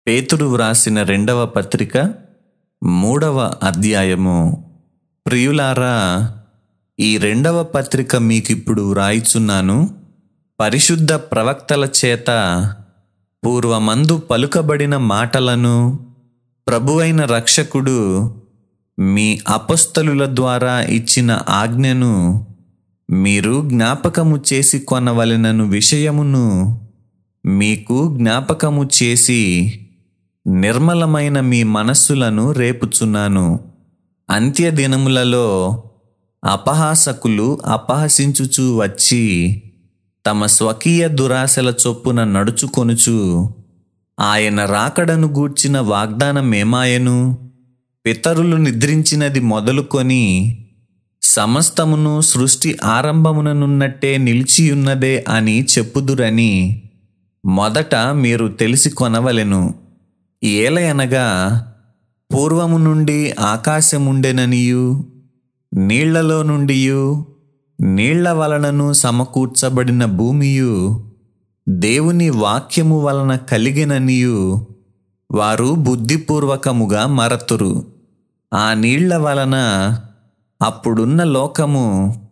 పేతురు వ్రాసిన రెండవ పత్రిక మూడవ అధ్యాయము ప్రియులారా ఈ రెండవ పత్రిక మీకిప్పుడు వ్రాయిచున్నాను పరిశుద్ధ ప్రవక్తల చేత పూర్వమందు పలుకబడిన మాటలను ప్రభువైన రక్షకుడు మీ అపస్థలుల ద్వారా ఇచ్చిన ఆజ్ఞను మీరు జ్ఞాపకము చేసి కొనవలెనను విషయమును మీకు జ్ఞాపకము చేసి నిర్మలమైన మీ మనస్సులను రేపుచున్నాను అంత్య దినములలో అపహాసకులు అపహసించుచూ వచ్చి తమ స్వకీయ దురాశల చొప్పున నడుచుకొనుచు ఆయన రాకడను గూర్చిన వాగ్దానమేమాయను పితరులు నిద్రించినది మొదలుకొని సమస్తమును సృష్టి ఆరంభముననున్నట్టే నిలిచియున్నదే అని చెప్పుదురని మొదట మీరు తెలిసి కొనవలెను ఏలయనగా పూర్వము నుండి ఆకాశముండెననియు నీళ్లలో నుండియు నీళ్ల వలనను సమకూర్చబడిన భూమియు దేవుని వాక్యము వలన కలిగిననియు వారు బుద్ధిపూర్వకముగా మరతురు ఆ నీళ్ల వలన అప్పుడున్న లోకము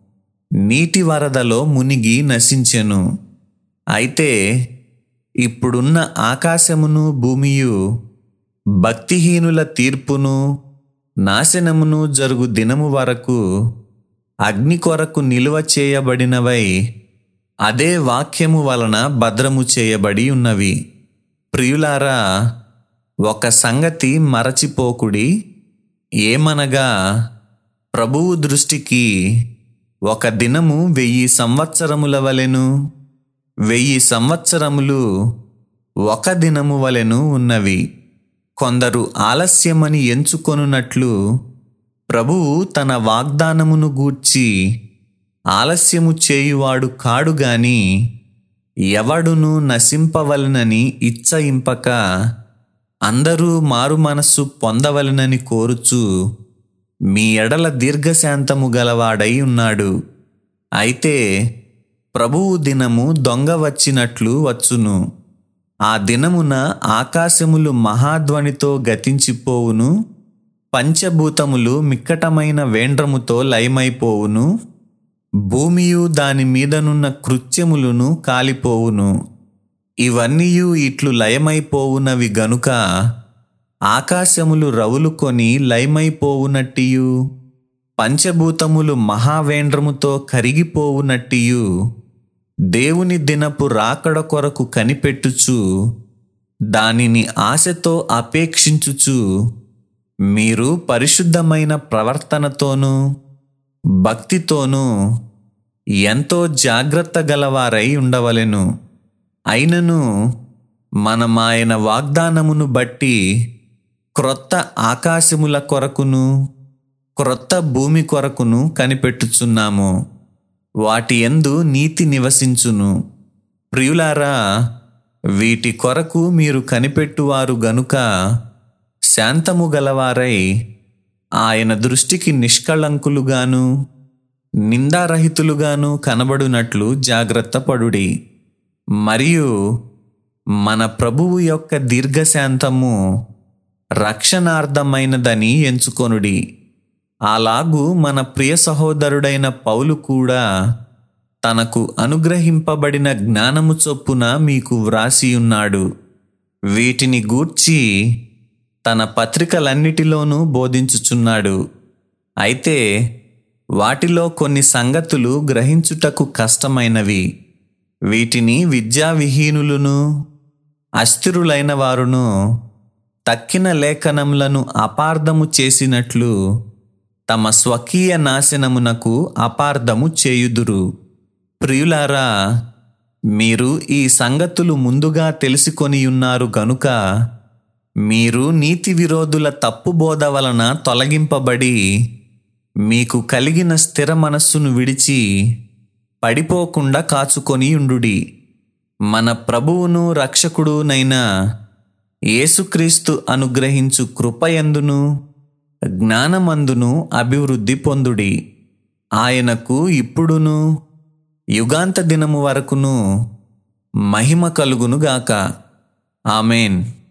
నీటి వరదలో మునిగి నశించెను అయితే ఇప్పుడున్న ఆకాశమును భూమియు భక్తిహీనుల తీర్పును నాశనమును జరుగు దినము వరకు అగ్ని కొరకు నిలువ చేయబడినవై అదే వాక్యము వలన భద్రము చేయబడి ఉన్నవి ప్రియులారా ఒక సంగతి మరచిపోకుడి ఏమనగా ప్రభువు దృష్టికి ఒక దినము వెయ్యి సంవత్సరముల వలెను వెయ్యి సంవత్సరములు ఒక దినము వలెను ఉన్నవి కొందరు ఆలస్యమని ఎంచుకొనున్నట్లు ప్రభువు తన వాగ్దానమును గూర్చి ఆలస్యము చేయువాడు కాడు గాని ఎవడును నశింపవలనని ఇచ్చయింపక అందరూ మారు మనస్సు పొందవలనని కోరుచు మీ ఎడల దీర్ఘశాంతము గలవాడై ఉన్నాడు అయితే ప్రభువు దినము దొంగ వచ్చినట్లు వచ్చును ఆ దినమున ఆకాశములు మహాధ్వనితో గతించిపోవును పంచభూతములు మిక్కటమైన వేండ్రముతో లయమైపోవును భూమియు దాని మీదనున్న కృత్యములను కాలిపోవును ఇవన్నీయు ఇట్లు లయమైపోవునవి గనుక ఆకాశములు రవులుకొని లయమైపోవునట్టియు పంచభూతములు మహావేంద్రముతో కరిగిపోవునట్టియు దేవుని దినపు రాకడ కొరకు కనిపెట్టుచు దానిని ఆశతో అపేక్షించుచు మీరు పరిశుద్ధమైన ప్రవర్తనతోనూ భక్తితోనూ ఎంతో జాగ్రత్త గలవారై ఉండవలెను అయినను మనమాయన వాగ్దానమును బట్టి క్రొత్త ఆకాశముల కొరకును క్రొత్త భూమి కొరకును కనిపెట్టుచున్నాము వాటి ఎందు నీతి నివసించును ప్రియులారా వీటి కొరకు మీరు కనిపెట్టువారు గనుక శాంతము గలవారై ఆయన దృష్టికి నిష్కళంకులుగాను నిందారహితులుగాను కనబడునట్లు జాగ్రత్త పడుడి మరియు మన ప్రభువు యొక్క దీర్ఘశాంతము రక్షణార్థమైనదని ఎంచుకొనుడి అలాగు మన ప్రియ సహోదరుడైన పౌలు కూడా తనకు అనుగ్రహింపబడిన జ్ఞానము చొప్పున మీకు వ్రాసియున్నాడు వీటిని గూర్చి తన పత్రికలన్నిటిలోనూ బోధించుచున్నాడు అయితే వాటిలో కొన్ని సంగతులు గ్రహించుటకు కష్టమైనవి వీటిని విద్యావిహీనులను అస్థిరులైన వారును తక్కిన లేఖనములను అపార్థము చేసినట్లు తమ స్వకీయ నాశనమునకు అపార్థము చేయుదురు ప్రియులారా మీరు ఈ సంగతులు ముందుగా తెలుసుకొని ఉన్నారు గనుక మీరు నీతి విరోధుల తప్పు బోధ వలన తొలగింపబడి మీకు కలిగిన స్థిర మనస్సును విడిచి పడిపోకుండా కాచుకొని ఉండుడి మన ప్రభువును రక్షకుడునైన యేసుక్రీస్తు అనుగ్రహించు కృపయందును జ్ఞానమందును అభివృద్ధి పొందుడి ఆయనకు ఇప్పుడును యుగాంత దినము వరకును మహిమ కలుగునుగాక ఆమెన్